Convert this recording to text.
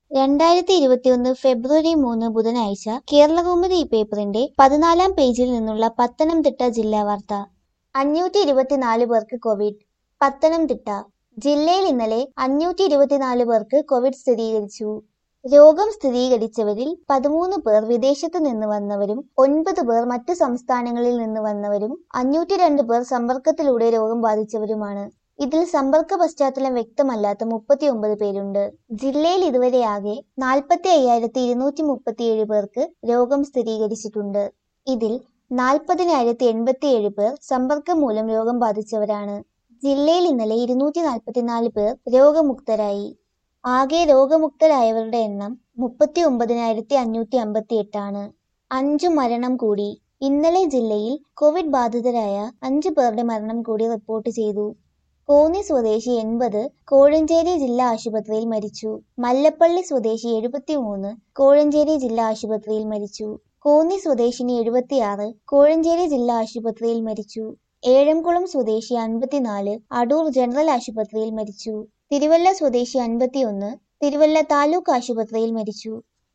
രണ്ടായിരത്തി ഇരുപത്തിയൊന്ന് ഫെബ്രുവരി മൂന്ന് ബുധനാഴ്ച കേരളകൗമുദി പേപ്പറിന്റെ പതിനാലാം പേജിൽ നിന്നുള്ള പത്തനംതിട്ട ജില്ലാ വാർത്ത അഞ്ഞൂറ്റി ഇരുപത്തിനാല് പേർക്ക് കോവിഡ് പത്തനംതിട്ട ജില്ലയിൽ ഇന്നലെ അഞ്ഞൂറ്റി ഇരുപത്തിനാല് പേർക്ക് കോവിഡ് സ്ഥിരീകരിച്ചു രോഗം സ്ഥിരീകരിച്ചവരിൽ പതിമൂന്ന് പേർ വിദേശത്ത് നിന്ന് വന്നവരും ഒൻപത് പേർ മറ്റു സംസ്ഥാനങ്ങളിൽ നിന്ന് വന്നവരും അഞ്ഞൂറ്റി രണ്ട് പേർ സമ്പർക്കത്തിലൂടെ രോഗം ബാധിച്ചവരുമാണ് ഇതിൽ സമ്പർക്ക പശ്ചാത്തലം വ്യക്തമല്ലാത്ത മുപ്പത്തിയൊമ്പത് പേരുണ്ട് ജില്ലയിൽ ഇതുവരെ ആകെ നാൽപ്പത്തി അയ്യായിരത്തി ഇരുന്നൂറ്റി മുപ്പത്തിയേഴ് പേർക്ക് രോഗം സ്ഥിരീകരിച്ചിട്ടുണ്ട് ഇതിൽ നാൽപ്പതിനായിരത്തി എൺപത്തിയേഴ് പേർ സമ്പർക്കം മൂലം രോഗം ബാധിച്ചവരാണ് ജില്ലയിൽ ഇന്നലെ ഇരുന്നൂറ്റി നാൽപ്പത്തിനാല് പേർ രോഗമുക്തരായി ആകെ രോഗമുക്തരായവരുടെ എണ്ണം മുപ്പത്തി ഒമ്പതിനായിരത്തി അഞ്ഞൂറ്റി അമ്പത്തി എട്ടാണ് അഞ്ചു മരണം കൂടി ഇന്നലെ ജില്ലയിൽ കോവിഡ് ബാധിതരായ അഞ്ചു പേരുടെ മരണം കൂടി റിപ്പോർട്ട് ചെയ്തു കോന്നി സ്വദേശി എൺപത് കോഴഞ്ചേരി ജില്ലാ ആശുപത്രിയിൽ മരിച്ചു മല്ലപ്പള്ളി സ്വദേശി എഴുപത്തിമൂന്ന് കോഴഞ്ചേരി ജില്ലാ ആശുപത്രിയിൽ മരിച്ചു കോന്നി സ്വദേശിനി എഴുപത്തിയാറ് കോഴഞ്ചേരി ജില്ലാ ആശുപത്രിയിൽ മരിച്ചു ഏഴംകുളം സ്വദേശി അൻപത്തിനാല് അടൂർ ജനറൽ ആശുപത്രിയിൽ മരിച്ചു തിരുവല്ല സ്വദേശി അൻപത്തിയൊന്ന് തിരുവല്ല താലൂക്ക് ആശുപത്രിയിൽ മരിച്ചു